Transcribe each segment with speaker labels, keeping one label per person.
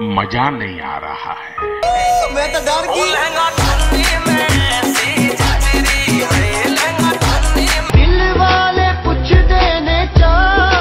Speaker 1: मजा नहीं आ रहा है
Speaker 2: मैं तो डर गई
Speaker 3: लहंगा ठंडी में सी तेरी है लहंगा ठंडी में
Speaker 2: दिल वाले कुछ देने चा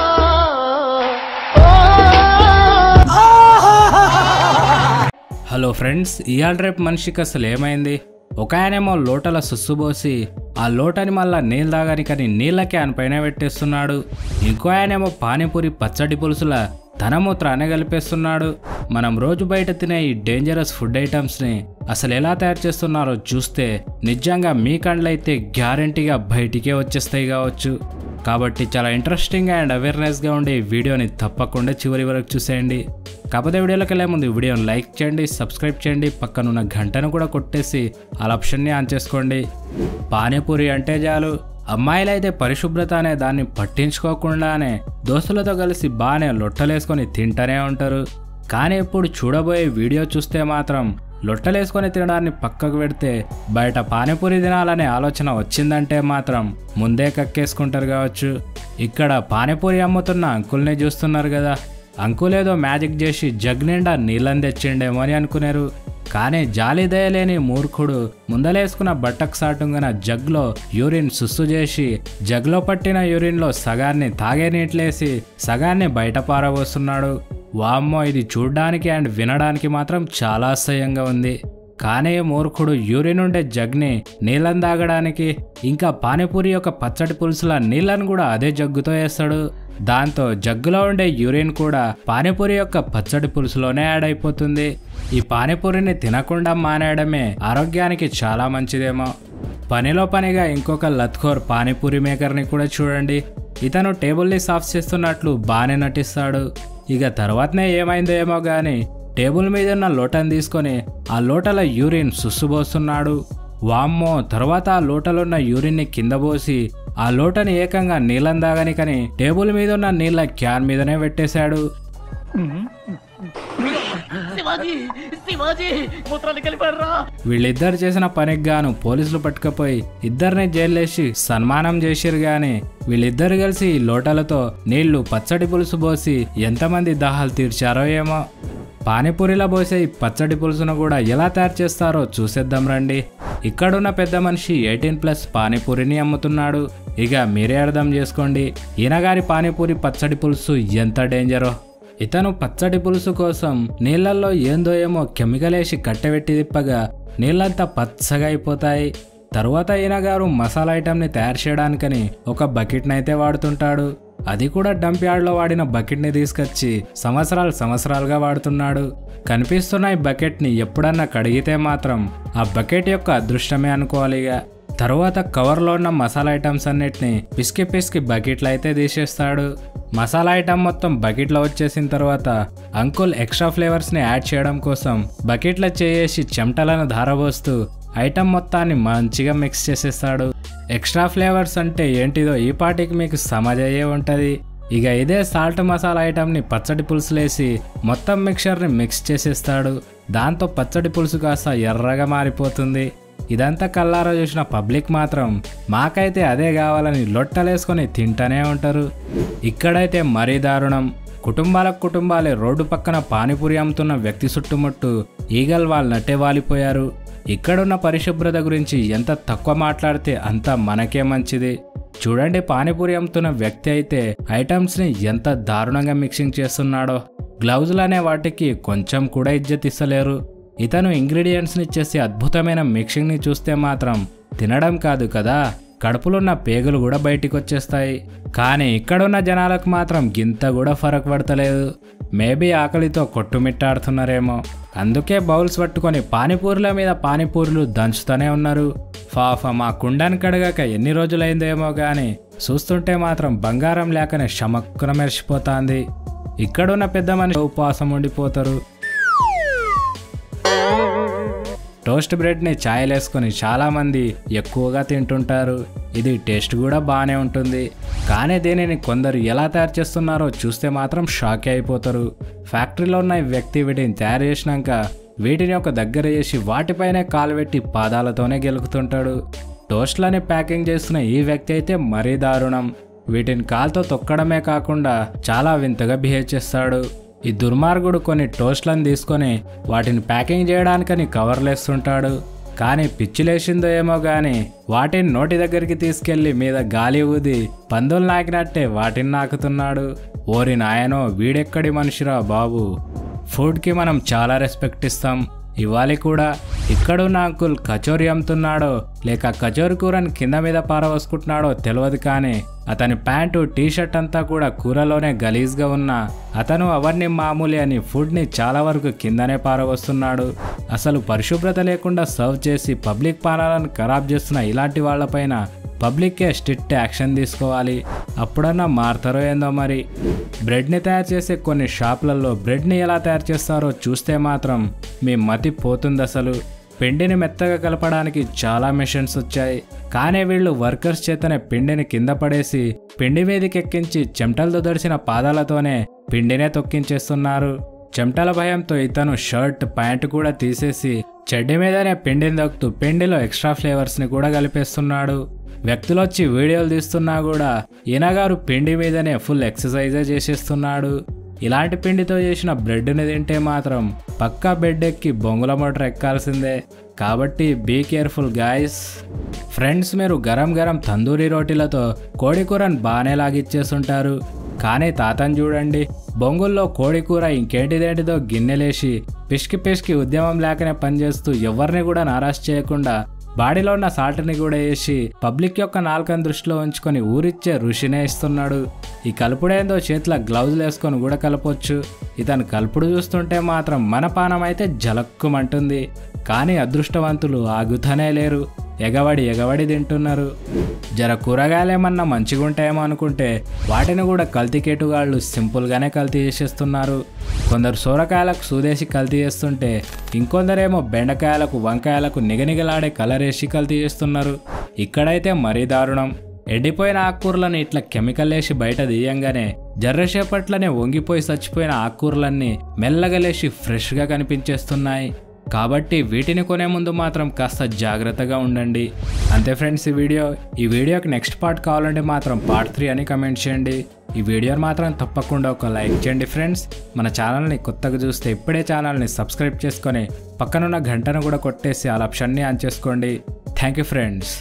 Speaker 4: హలో ఫ్రెండ్స్ ఇవాళ రేపు మనిషికి అసలు ఏమైంది ఒక ఆయనేమో లోటల సుస్సుబోసి ఆ లోటని మళ్ళా నీళ్ళు తాగనికని నీళ్ళ క్యాన్ పైన పెట్టేస్తున్నాడు ఇంకో ఆయనేమో పానీపూరి పచ్చడి పులుసుల తన మూత్రాన్ని కలిపేస్తున్నాడు మనం రోజు బయట తినే ఈ డేంజరస్ ఫుడ్ ఐటమ్స్ని అసలు ఎలా తయారు చేస్తున్నారో చూస్తే నిజంగా మీ కండ్లైతే గ్యారంటీగా బయటికే వచ్చేస్తాయి కావచ్చు కాబట్టి చాలా ఇంట్రెస్టింగ్ అండ్ అవేర్నెస్గా ఉండే ఈ వీడియోని తప్పకుండా చివరి వరకు చూసేయండి కాకపోతే వీడియోలోకి వెళ్ళే ముందు ఈ వీడియోని లైక్ చేయండి సబ్స్క్రైబ్ చేయండి పక్కనున్న గంటను కూడా కొట్టేసి ఆ ఆప్షన్ని ఆన్ చేసుకోండి పానీపూరి అంటే చాలు అమ్మాయిలైతే పరిశుభ్రత అనే దాన్ని పట్టించుకోకుండానే దోస్తులతో కలిసి బాగానే లొట్టలేసుకొని తింటూనే ఉంటారు కానీ ఇప్పుడు చూడబోయే వీడియో చూస్తే మాత్రం లొట్టలేసుకొని తినడాన్ని పక్కకు పెడితే బయట పానీపూరి తినాలనే ఆలోచన వచ్చిందంటే మాత్రం ముందే కక్కేసుకుంటారు కావచ్చు ఇక్కడ పానీపూరి అమ్ముతున్న అంకుల్ని చూస్తున్నారు కదా అంకుల్ ఏదో మ్యాజిక్ చేసి జగ్ నిండా నీళ్ళని తెచ్చిండేమో అని అనుకున్నారు కానీ జాలి దయలేని మూర్ఖుడు ముందలేసుకున్న బట్టకు సాటుంగన జగ్లో యూరిన్ సుస్సు చేసి జగ్లో పట్టిన యూరిన్లో సగాన్ని తాగే నీట్లేసి సగాన్ని బయట పారబోస్తున్నాడు వామ్మో ఇది చూడ్డానికి అండ్ వినడానికి మాత్రం చాలా అసహ్యంగా ఉంది కానీ మూర్ఖుడు యూరిన్ ఉండే జగ్ని నీళ్ళని తాగడానికి ఇంకా పానీపూరి యొక్క పచ్చడి పులుసుల నీళ్ళను కూడా అదే జగ్గుతో వేస్తాడు దాంతో జగ్గులో ఉండే యూరిన్ కూడా పానీపూరి యొక్క పచ్చడి పులుసులోనే యాడ్ అయిపోతుంది ఈ పానీపూరిని తినకుండా మానేయడమే ఆరోగ్యానికి చాలా మంచిదేమో పనిలో పనిగా ఇంకొక లత్కోర్ పానీపూరి మేకర్ని కూడా చూడండి ఇతను టేబుల్ని సాఫ్ చేస్తున్నట్లు బాగానే నటిస్తాడు ఇక తర్వాతనే ఏమైందో ఏమో గాని టేబుల్ మీద ఉన్న లోటను తీసుకొని ఆ లోటల యూరిన్ సుస్సుబోస్తున్నాడు వామ్మో తర్వాత ఆ లోటలున్న యూరిన్ని కింద పోసి ఆ లోటని ఏకంగా నీళ్ళని దాగనికని టేబుల్ మీద ఉన్న నీళ్ళ క్యాన్ మీదనే పెట్టేశాడు
Speaker 5: శివాజీ శివాజీ మూత్రాలు కలిపారా
Speaker 4: వీళ్ళిద్దరు చేసిన పనికి గాను పోలీసులు పట్టుకపోయి ఇద్దరిని జైలేసి సన్మానం చేసిరు గాని వీళ్ళిద్దరు కలిసి ఈ లోటలతో నీళ్లు పచ్చడి పులుసు పోసి ఎంతమంది దాహాలు తీర్చారో ఏమో పానీపూరిలో పోసే ఈ పచ్చడి పులుసును కూడా ఎలా తయారు చేస్తారో చూసేద్దాం రండి ఇక్కడున్న పెద్ద మనిషి ఎయిటీన్ ప్లస్ పానీపూరిని అమ్ముతున్నాడు ఇక మీరే అర్థం చేసుకోండి ఈయనగారి పానీపూరి పచ్చడి పులుసు ఎంత డేంజరో ఇతను పచ్చడి పులుసు కోసం నీళ్ళల్లో ఏందో ఏమో కెమికల్ వేసి కట్టెబెట్టి తిప్పగా నీళ్ళంతా పచ్చగా అయిపోతాయి తరువాత ఈయన గారు మసాలా ఐటమ్ని తయారు చేయడానికని ఒక బకెట్ని అయితే వాడుతుంటాడు అది కూడా డంప్ యార్డ్లో వాడిన బకెట్ని తీసుకొచ్చి సంవత్సరాలు సంవత్సరాలుగా వాడుతున్నాడు కనిపిస్తున్న ఈ బకెట్ని ఎప్పుడన్నా కడిగితే మాత్రం ఆ బకెట్ యొక్క అదృష్టమే అనుకోవాలిగా తరువాత కవర్లో ఉన్న మసాలా ఐటమ్స్ అన్నిటిని పిసికి పిసికి బకెట్లో అయితే తీసేస్తాడు మసాలా ఐటమ్ మొత్తం బకెట్లో వచ్చేసిన తర్వాత అంకుల్ ఎక్స్ట్రా ఫ్లేవర్స్ని యాడ్ చేయడం కోసం బకెట్లో చేసి చెమటలను ధారబోస్తూ ఐటమ్ మొత్తాన్ని మంచిగా మిక్స్ చేసేస్తాడు ఎక్స్ట్రా ఫ్లేవర్స్ అంటే ఏంటిదో ఈ పాటికి మీకు సమజయ్యే ఉంటుంది ఇక ఇదే సాల్ట్ మసాలా ఐటమ్ని పచ్చడి పులుసులేసి మొత్తం మిక్చర్ని మిక్స్ చేసేస్తాడు దాంతో పచ్చడి పులుసు కాస్త ఎర్రగా మారిపోతుంది ఇదంతా కల్లారా చూసిన పబ్లిక్ మాత్రం మాకైతే అదే కావాలని లొట్టలేసుకొని తింటూనే ఉంటారు ఇక్కడైతే మరీ దారుణం కుటుంబాలకు కుటుంబాలే రోడ్డు పక్కన పానీపూరి అమ్ముతున్న వ్యక్తి చుట్టుముట్టు ఈగల్ వాళ్ళనట్టే వాలిపోయారు ఇక్కడున్న పరిశుభ్రత గురించి ఎంత తక్కువ మాట్లాడితే అంత మనకే మంచిది చూడండి పానీపూరి అమ్ముతున్న వ్యక్తి అయితే ఐటమ్స్ని ఎంత దారుణంగా మిక్సింగ్ చేస్తున్నాడో గ్లౌజులు అనే వాటికి కొంచెం కూడా ఇజ్జత్ ఇస్తలేరు ఇతను ఇంగ్రీడియంట్స్ని చేసే అద్భుతమైన మిక్సింగ్ని చూస్తే మాత్రం తినడం కాదు కదా కడుపులున్న పేగులు కూడా బయటికి వచ్చేస్తాయి కానీ ఇక్కడున్న జనాలకు మాత్రం గింత కూడా ఫరక్ పడతలేదు మేబీ ఆకలితో కొట్టుమిట్టాడుతున్నారేమో అందుకే బౌల్స్ పట్టుకొని పానీపూరుల మీద పానీపూరులు దంచుతూనే ఉన్నారు ఫాఫ మా కుండాన్ని కడగాక ఎన్ని రోజులైందేమో కానీ చూస్తుంటే మాత్రం బంగారం లేకనే షమక్కున మెరిసిపోతాంది ఇక్కడున్న పెద్ద మనిషి ఉపవాసం ఉండిపోతారు టోస్ట్ బ్రెడ్ని ఛాయలు వేసుకొని చాలామంది ఎక్కువగా తింటుంటారు ఇది టేస్ట్ కూడా బాగానే ఉంటుంది కానీ దీనిని కొందరు ఎలా తయారు చేస్తున్నారో చూస్తే మాత్రం షాక్ అయిపోతారు ఫ్యాక్టరీలో ఉన్న ఈ వ్యక్తి వీటిని తయారు చేసినాక వీటిని ఒక దగ్గర చేసి వాటిపైనే కాలు పెట్టి పాదాలతోనే గెలుకుతుంటాడు టోస్ట్లని ప్యాకింగ్ చేస్తున్న ఈ వ్యక్తి అయితే మరీ దారుణం వీటిని కాలుతో తొక్కడమే కాకుండా చాలా వింతగా బిహేవ్ చేస్తాడు ఈ దుర్మార్గుడు కొన్ని టోస్ట్లను తీసుకొని వాటిని ప్యాకింగ్ చేయడానికని కవర్లేస్తుంటాడు కానీ పిచ్చిలేసిందో ఏమో గాని వాటిని నోటి దగ్గరికి తీసుకెళ్లి మీద గాలి ఊది పందులు నాకినట్టే వాటిని నాకుతున్నాడు ఓరి నాయనో వీడెక్కడి మనిషిరా బాబు ఫుడ్కి మనం చాలా రెస్పెక్ట్ ఇస్తాం ఇవాళ కూడా ఇక్కడున్న అంకుల్ కచోరీ అమ్ముతున్నాడో లేక కచోరీ కూరని కింద మీద పారవసుకుంటున్నాడో తెలియదు కానీ అతని ప్యాంటు టీ షర్ట్ అంతా కూడా కూరలోనే గలీజ్గా ఉన్నా అతను అవన్నీ మామూలు అని ఫుడ్ని చాలా వరకు కిందనే పారవస్తున్నాడు అసలు పరిశుభ్రత లేకుండా సర్వ్ చేసి పబ్లిక్ పానాలను ఖరాబ్ చేస్తున్న ఇలాంటి వాళ్ళపైన పబ్లిక్కే స్ట్రిక్ట్ యాక్షన్ తీసుకోవాలి అప్పుడన్నా మారుతారో ఏందో మరి బ్రెడ్ని తయారు చేసే కొన్ని షాపులలో బ్రెడ్ని ఎలా తయారు చేస్తారో చూస్తే మాత్రం మీ మతి పోతుంది అసలు పిండిని మెత్తగా కలపడానికి చాలా మెషిన్స్ వచ్చాయి కానీ వీళ్ళు వర్కర్స్ చేతనే పిండిని కింద పడేసి పిండి మీదకి ఎక్కించి చెమటలతో దడిసిన పాదాలతోనే పిండినే తొక్కించేస్తున్నారు చెమటల భయంతో ఇతను షర్ట్ ప్యాంట్ కూడా తీసేసి చెడ్డి మీదనే పిండిని దొక్కుతూ పిండిలో ఎక్స్ట్రా ఫ్లేవర్స్ని కూడా కలిపేస్తున్నాడు వ్యక్తులు వచ్చి వీడియోలు తీస్తున్నా కూడా ఈయనగారు పిండి మీదనే ఫుల్ ఎక్సర్సైజే చేసేస్తున్నాడు ఇలాంటి పిండితో చేసిన బ్రెడ్ని తింటే మాత్రం పక్కా బెడ్ ఎక్కి బొంగుల మోటార్ ఎక్కాల్సిందే కాబట్టి బీ కేర్ఫుల్ గాయస్ ఫ్రెండ్స్ మీరు గరం గరం తందూరి రోటీలతో కోడి కూరని బాగానే లాగిచ్చేస్తుంటారు కానీ తాతని చూడండి బొంగుల్లో కోడి కూర ఇంకేంటిదేంటిదో గిన్నెలేసి పిసికి పిసికి ఉద్యమం లేకనే పనిచేస్తూ ఎవరిని కూడా నారాజ్ చేయకుండా బాడీలో ఉన్న సాల్ట్ని కూడా వేసి పబ్లిక్ యొక్క నాలుకని దృష్టిలో ఉంచుకొని ఊరిచ్చే ఋషినే ఇస్తున్నాడు ఈ కలుపుడేందో చేతిలో గ్లౌజులు వేసుకొని కూడా కలపొచ్చు ఇతను కలుపుడు చూస్తుంటే మాత్రం మన పానం అయితే జలక్కుమంటుంది కానీ అదృష్టవంతులు ఆగుతనే లేరు ఎగవడి ఎగవడి తింటున్నారు జర కూరగాయలేమన్నా మంచిగా ఉంటాయేమో అనుకుంటే వాటిని కూడా కల్తీకేటుగాళ్ళు సింపుల్గానే కల్తీ చేసేస్తున్నారు కొందరు సొరకాయలకు సూదేసి కల్తీ చేస్తుంటే ఇంకొందరేమో బెండకాయలకు వంకాయలకు నిగనిగలాడే కలర్ వేసి కల్తీ చేస్తున్నారు ఇక్కడైతే మరీ దారుణం ఎండిపోయిన ఆకుకూరలను ఇట్లా కెమికల్ వేసి బయట తీయంగానే జర్రసేపట్లనే వంగిపోయి చచ్చిపోయిన ఆకుకూరలన్నీ మెల్లగా లేచి ఫ్రెష్గా కనిపించేస్తున్నాయి కాబట్టి వీటిని కొనే ముందు మాత్రం కాస్త జాగ్రత్తగా ఉండండి అంతే ఫ్రెండ్స్ ఈ వీడియో ఈ వీడియోకి నెక్స్ట్ పార్ట్ కావాలంటే మాత్రం పార్ట్ త్రీ అని కమెంట్ చేయండి ఈ వీడియోని మాత్రం తప్పకుండా ఒక లైక్ చేయండి ఫ్రెండ్స్ మన ఛానల్ని కొత్తగా చూస్తే ఇప్పుడే ఛానల్ని సబ్స్క్రైబ్ చేసుకొని పక్కనున్న గంటను కూడా కొట్టేసి ఆ ఆప్షన్ని ఆన్ చేసుకోండి థ్యాంక్ యూ ఫ్రెండ్స్